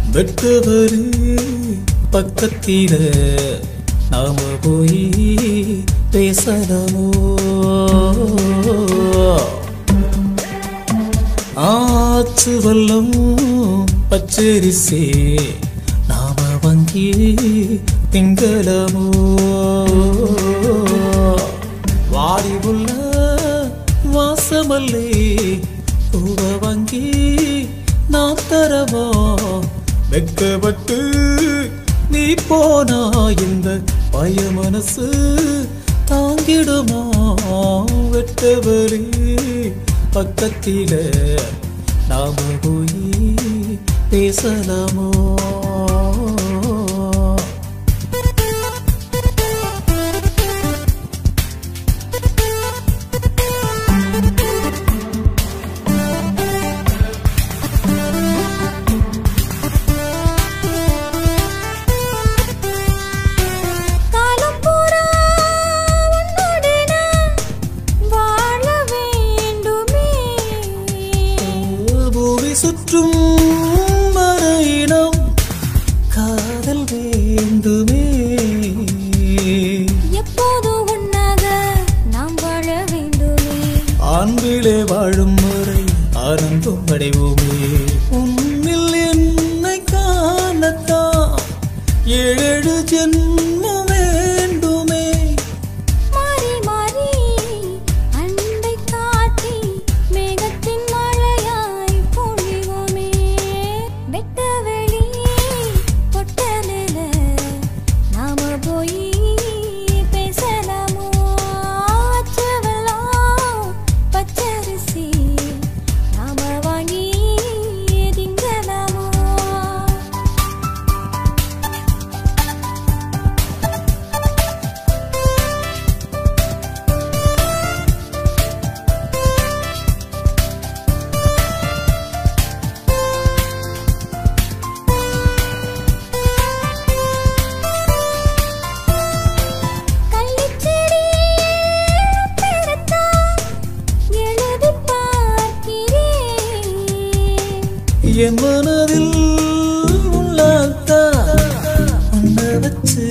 வெட்டவரு பக்கத்தில நாம போய் பேசலாமோ ஆச்சு வல்லம் பச்சரிசே நாம வங்கி திங்களமோ வாடி உள்ள வாசமல்லே பூவ வங்கி நான் தரவா வெக்கப்பட்டு நீ போனா இந்த பய மனசு தாங்கிடுமா வெட்டவரே பக்கத்தில நாம போய் பேசலாமோ காலம் பூரா உன்னோடு நான் வாழ வேண்டுமே பூமி சுற்றும் மறையினம் காதல் வேண்டுமே எப்போதும் ஒன்னாக நாம் வாழ வேண்டுமே ஆண்களே வாழும் முறை ஆனந்தம் அடைவோமே உன்னில் என்னை காணத்தான் ஏழு ஜென்மம் வேண்டுமே மாறி மாறி அன்பை காட்டி மேகத்தின் மழையாய் பொழிவோமே வெட்ட வெளி பொட்டலில நாம போய் பேசலாமோ அச்சவெல்லாம் பச்சரிசி நாம வாங்கி திங்கலாமோ கள்ளிச்செடி பெறத்தான் எழுதிப் பார்க்கிறேன். என் மனதில் உள்ளாத்தா உன்னை வச்சு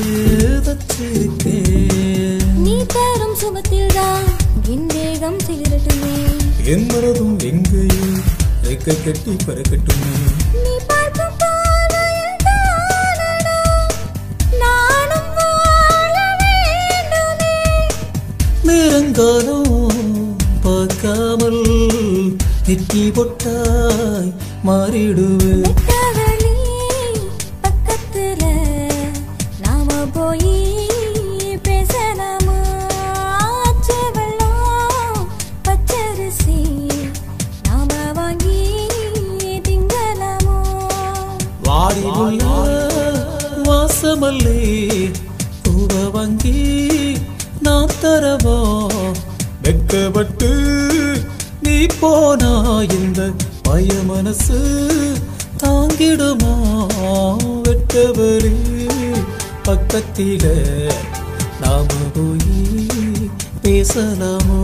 வச்சிருக்கேன் நீ தரும் சுகத்தில்தான் என் வேகம் சிலிரட்டுமே என் மனதும் எங்கேயோ ரெக்க கட்டி பறக்கட்டுமே நீ பார்க்கும் பார்வையில் தானடா நானும் வாழ வேண்டுமே நேரங்காலம் பார்க்காமல் நெற்றி பொட்டாய் மாறிடுவேன் வெட்டவெளி பக்கத்துல நாம போய் பேசலாமா ஆச்சு வெள்ளம் பச்சரிசி நாம வாங்கி திங்கலாமோ வாடி உள்ள வாசமல்லே பூவ வங்கி நான் தரவா வெக்கப்பட்டு நீ போனா இந்த பய மனசு தாங்கிடுமா வெட்டவரே பக்கத்தில நாம போய் பேசலாமோ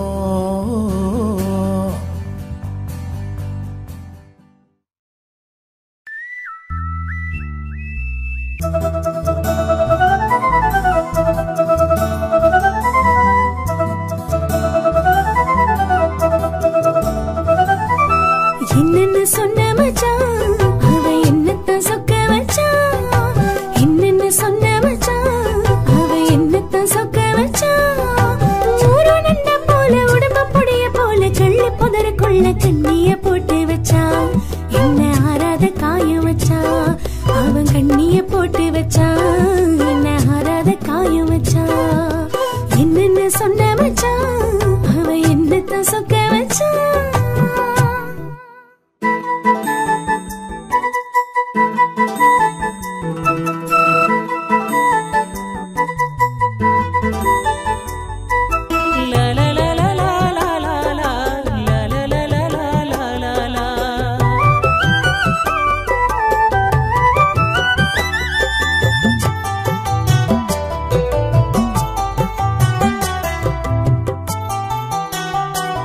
என்னென்ன சொன்ன மச்சான் அவ என்னத்தான் சொக்க வச்சான் என்னென்ன சொன்ன மச்சான் அவ என்னத்தான் சொக்க வச்சான் ஊரு நண்ட போல உடம்ப பொடிய போல கள்ளு புதருக்குள்ள கண்ணிய போட்டு வச்சான் என்ன ஆறாத காயம் வச்சான் அவன் கண்ணிய போட்டு வச்சான் என்ன ஆறாத காயம் வச்சான் என்னென்ன சொன்ன மச்சான் அவ என்னத்தான் சொக்க வச்சான்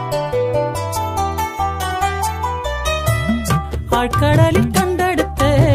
ஆழ்கடலில் கண்டெடுத்த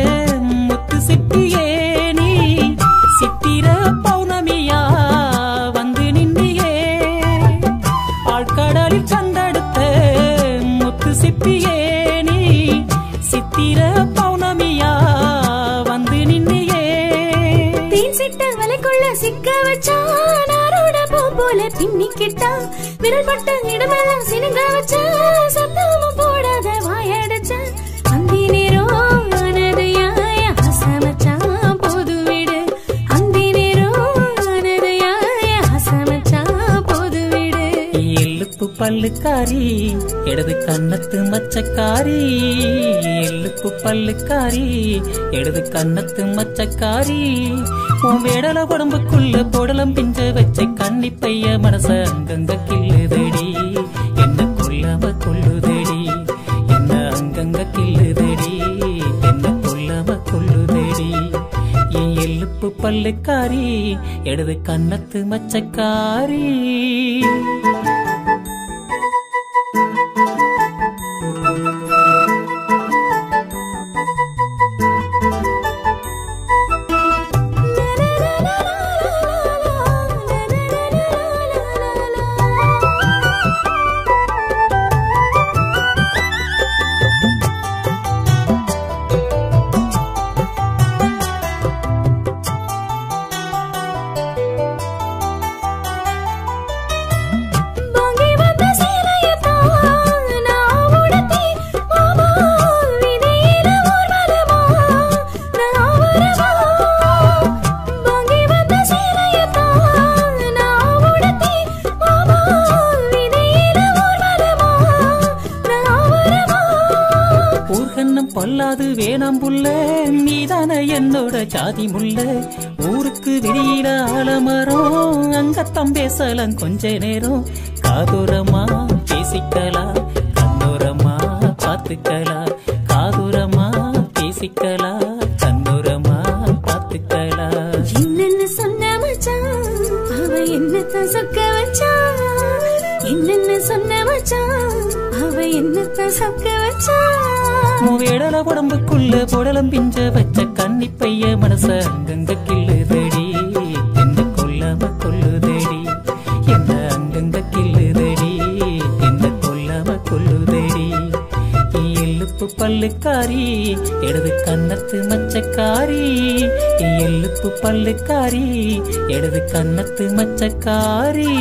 பின்னிக்கிட்டா விரல் பட்ட இடமெல்லாம் சினுங்க வச்ச சத்தமும் போடாத வாயடைச்ச அந்தி நேரம் ஆனதையாய அசமச்சான் போது விடு அந்தி நேரம் ஆனதையாய அசமச்சான் போது விடு எள்ளுப்பு பல்லுக்காரி இடது கண்ணத்து மச்சக்காரி எள்ளுப்பு பல்லுக்காரி இடது கண்ணத்து மச்சக்காரி உன் வேடல உடம்புக்குள்ள பொடலம் பிஞ்ச வச்ச கண்ணி பைய மனச அங்கங்க கிள்ளுதடி என்ன கொல்லாம கொல்லுதடி என்ன அங்கங்க கிள்ளுதடி என்ன கொல்லாம கொல்லுதடி என் எள்ளுப்பு பல்லுக்காரி இடது கண்ணத்து மச்சக்காரி வாங்கி வந்த சீலையத்தான் நான் உடுத்தி, மாமா, விதியில ஊர்வலமா, நான் வரவா. வாங்கி வந்த சீலையத்தான் நான் உடுத்தி, மாமா, விதியில ஊர்வலமா, நான் வரவா. ஊர்கண்ணம் பொல்லாது வேணாம் புள்ள நீதான என்னோட ஜாதி முள்ள ஊருக்கு வெளியில ஆலமரம் அங்கத்தம் பேசலாம் கொஞ்ச நேரம் காதுரமா பேசிக்கலாம் கண்ணோரமா பார்த்துக்கலாம் காதுரமா பேசிக்கலாம் கண்ணோரமா பார்த்துக்கலாம் என்னன்னு சொன்ன மச்சான் அவ என்னத்தான் சொக்க வச்சான் என்னன்னு சொன்ன மச்சான் அவ என்னத்தான் சொக்க வச்சான் உன் வேடல உடம்புக்குள்ள பொடலம் பிஞ்ச வச்ச கன்னி பைய மனச அங்கங்க கிள்ளுதடி என்ன கொல்லாம கொல்லுதடி என்ன அங்கங்க கிள்ளுதடி என்ன கொல்லாம கொல்லுதடி நீ எள்ளுப்பு பல்லுக்காரி இடது கண்ணத்து மச்சக்காரி நீ எள்ளுப்பு பல்லுக்காரி இடது கண்ணத்து மச்சக்காரி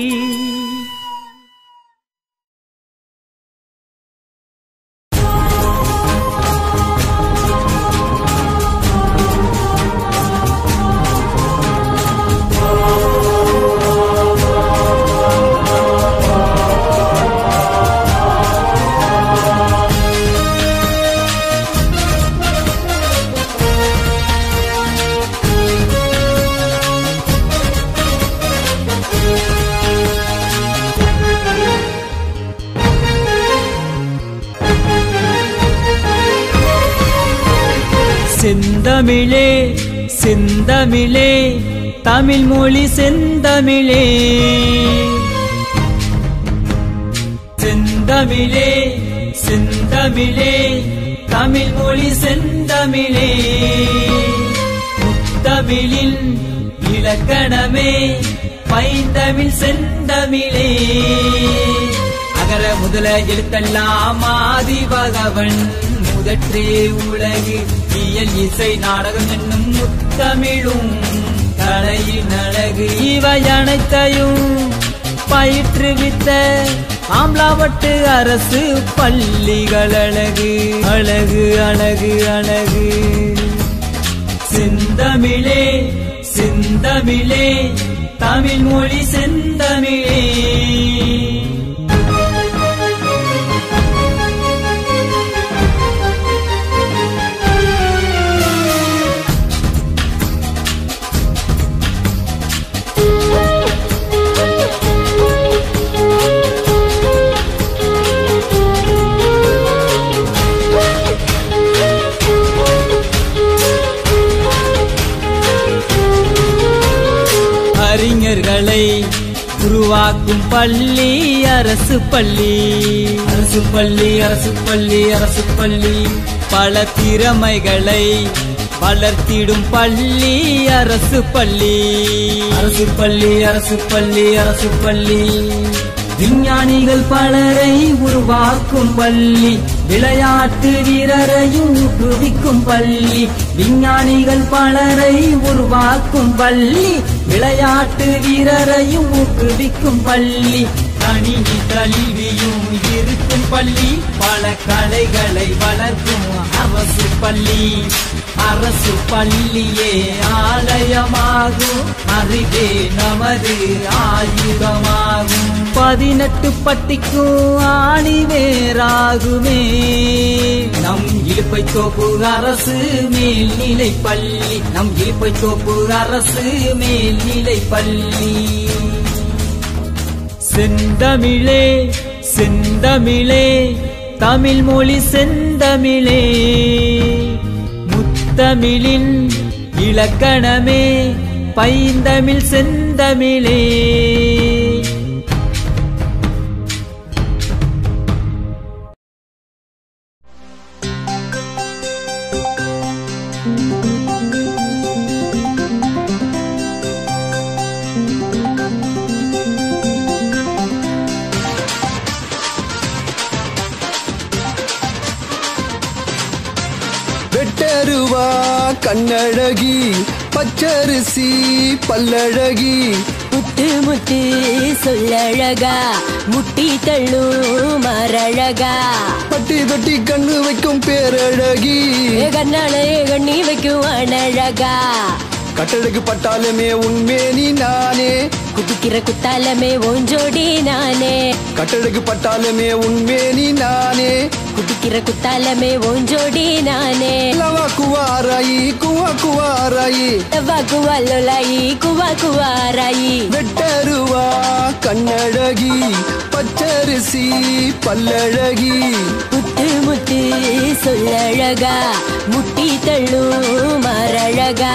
செந்தமிழே செந்தமிழே தமிழ் மொழி செந்தமிழே செந்தமிழே செந்தமிழே தமிழ் மொழி செந்தமிழே முத்தமிழின் இலக்கணமே பைந்தமிழ் செந்தமிழே அகர முதல எழுத்தெல்லாம் ஆதி பகவன் முதற்றே உலகு இயல் இசை நாடகம் என்னும் முத்தமிழும் கலையின் அழகு இவை அனைத்தையும் பயிற்றுவித்த ஆம்லாவட்டு அரசு பள்ளிகள் அழகு அழகு அழகு அழகு செந்தமிழே செந்தமிழே தமிழ் மொழி செந்தமிழே அறிஞர்களை உருவாக்கும் பள்ளி அரசு பள்ளி அரசு பள்ளி அரசு பள்ளி அரசு பள்ளி பல திறமைகளை வளர்த்திடும் பள்ளி அரசு பள்ளி அரசு பள்ளி அரசு பள்ளி அரசு பள்ளி விஞ்ஞானிகள் பலரை உருவாக்கும் பள்ளி விளையாட்டு வீரரையும் ஊக்குவிக்கும் பள்ளி விஞ்ஞானிகள் பலரை உருவாக்கும் பள்ளி விளையாட்டு வீரரையும் ஊக்குவிக்கும் பள்ளி கணினி கல்வியும் இருக்கும் பள்ளி பல கலைகளை வளர்க்கும் அரசு பள்ளி அரசு பள்ளியே ஆலயமாகும் அறிவே நமது ஆயுதமாகும் பதினெட்டு பட்டிக்கும் ஆணிவேராகுமே நம் இழுப்பை தோப்பு அரசு மேல்நிலை பள்ளி நம் இழுப்பை தோப்பு அரசு மேல்நிலை பள்ளி செந்தமிழே செந்தமிழே தமிழ் மொழி செந்தமிழே முத்தமிழின் இலக்கணமே பைந்தமிழ் செந்தமிழே வெட்டருவா கண்ணழகி பச்சரிசி பல்லழகி முத்து முத்து சொல்லழகா முட்டி தள்ளும் மரழகா பட்டி தொட்டி கண்ணு வைக்கும் பேரழகி கண்ணாலே கண்ணி வைக்கும் அனழகா கட்டழகு பட்டாலுமே உண்மேனி நானே குதிக்கிற குத்தாலமே ஓஞ்சோடி நானே கட்டழகு பட்டாலுமே உண்மேனி நானே குதிக்கிற குத்தாலமே ஓஞ்சோடி நானே லவா குவாராயி குவா குவாராயி வா குவா லொலாயி குவா குவாராயி வெட்டருவா கண்ணழகி பச்சரிசி பல்லழகி முத்து முத்து சொல்லழகா முட்டி தள்ளும் மரழகா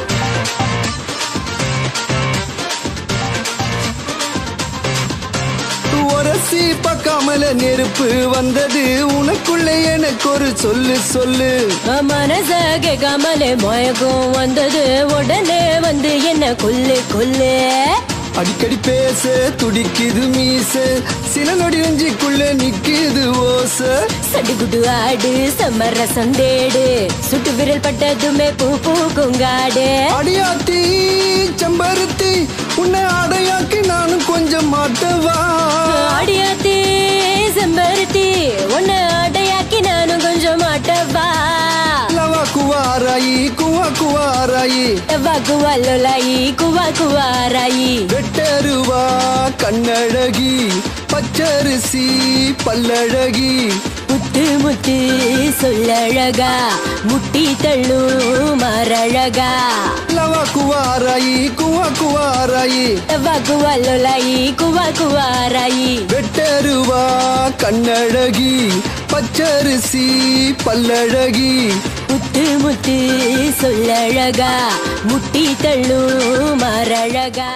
உரசி பார்க்காமல நெருப்பு வந்தது உனக்குள்ளே எனக்கு ஒரு சொல்லு சொல்லு மனச கேட்காமலே மயக்கம் வந்தது உடனே வந்து என்ன கொல்லு கொல்லு அடிக்கடி பேச துடிக்குது மீச சில நொடி நெஞ்சுக்குள்ள நிக்குது ஓச சடுகுடு ஆடு சமர சந்தேடு சுட்டு விரல் பட்டதுமே பூ பூ குங்காடு அடியாத்தி செம்பருத்தி உன்னை அடையாக்கி நானும் கொஞ்சம் மாட்டவா ஆடியாத்தி செம்பருத்தி உன்னை அடையாக்கி நானும் கொஞ்சம் மாட்டவா லவா குவாராயி குவா குவாராயி வா குவா லொலாயி குவா குவாராயி வெட்டருவா கண்ணழகி பச்சரிசி பல்லழகி முத்து முத்து சொல்லழகா முட்டி தள்ளும் மரழகா லவா குவாராயி குவா குவாராயி வா குவா லொலாயி குவா குவாராயி வெட்டருவா கண்ணழகி பச்சரிசி பல்லழகி முத்து முத்து சொல்லழகா முட்டி தள்ளும் மரழகா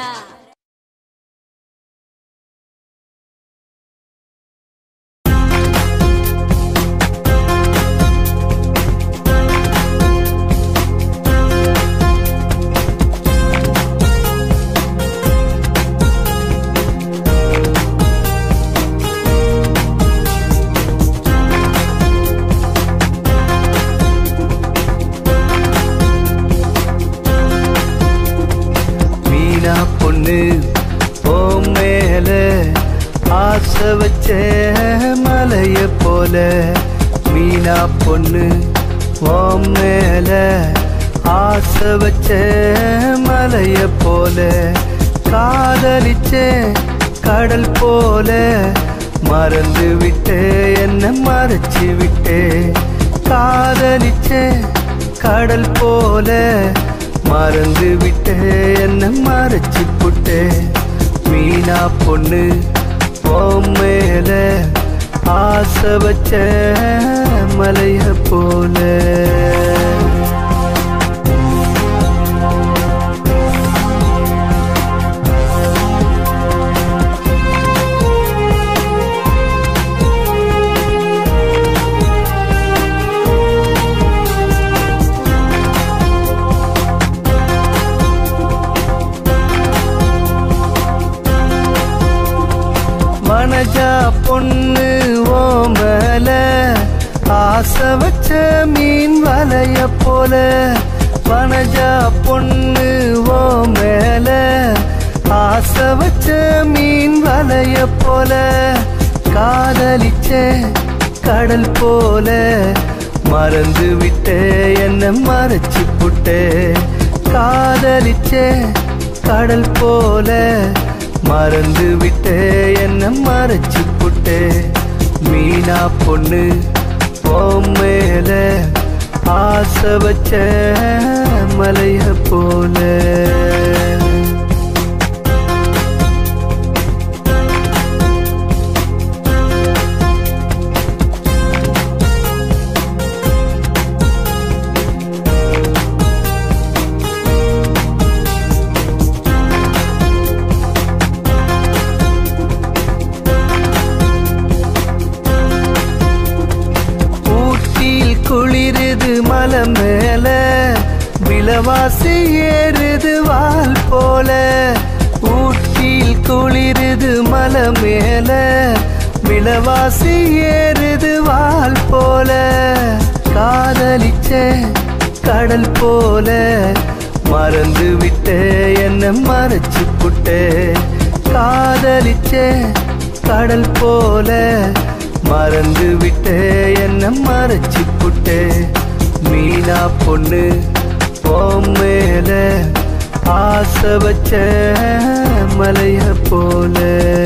மீனா பொண்ணு ஓ மேல ஆசை வச்ச மலைய போல மீனா பொண்ணு ஓ மேல ஆசை வச்ச மலைய போல காதலிச்ச கடல் போல மறந்து விட்டு என்ன மறைச்சு விட்டு காதலிச்ச கடல் போல மறந்து விட்டு என்ன மறைச்சு புட்டு மீனா பொண்ணு ஓ மேல ஆசை வச்ச மலைய போல மனஜா பொண்ணு ஓ மேல வச்ச மீன் வலைய போல வனஜா பொண்ணு ஓ மேல ஆசை வச்ச மீன் வலைய போல காதலிச்ச கடல் போல மறந்து விட்டே என்ன மறைச்சு புட்டே காதலிச்ச கடல் போல மறந்து விட்டே என்ன மறைச்சு புட்டே மீனா பொண்ணு ஓ மேல ஆசை வச்ச மலைய போல ஊட்டியில் குளிருது மலை மேல விலவாசி ஏறுது வால் போல ஊட்டியில் குளிருது மலை மேல விலவாசி ஏறுது வால் போல காதலிச்ச கடல் போல மறந்து விட்டே என்ன மறைச்சு புட்டே காதலிச்ச கடல் போல மறந்து விட்டே என்ன மறைச்சு புட்டே மீனா பொண்ணு ஓ மேல ஆசை வச்ச மலைய போல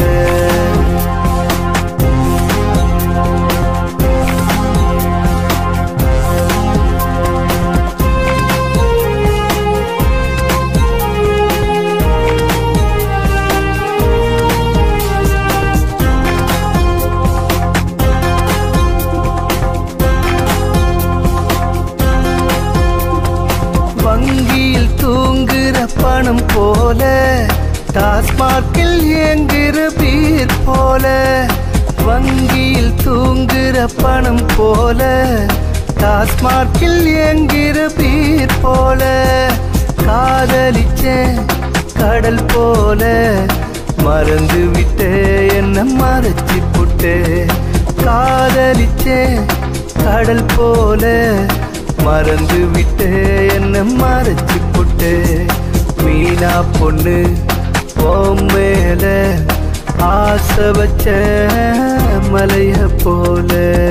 வங்கியில் தூங்குற பணம் போல டாஸ்மார்க்கில் ஏங்குற பீர் போல வங்கியில் தூங்குற பணம் போல டாஸ்மார்க்கில் ஏங்குற பீர் போல காதலிச்ச கடல் போல மறந்து விட்டே என்ன மறைச்சு புட்டே காதலிச்ச கடல் போல மறந்து விட்டே என்ன மறைச்சு புட்டே மீனா பொண்ணு ஓ மேல ஆசை வச்ச மலைய போல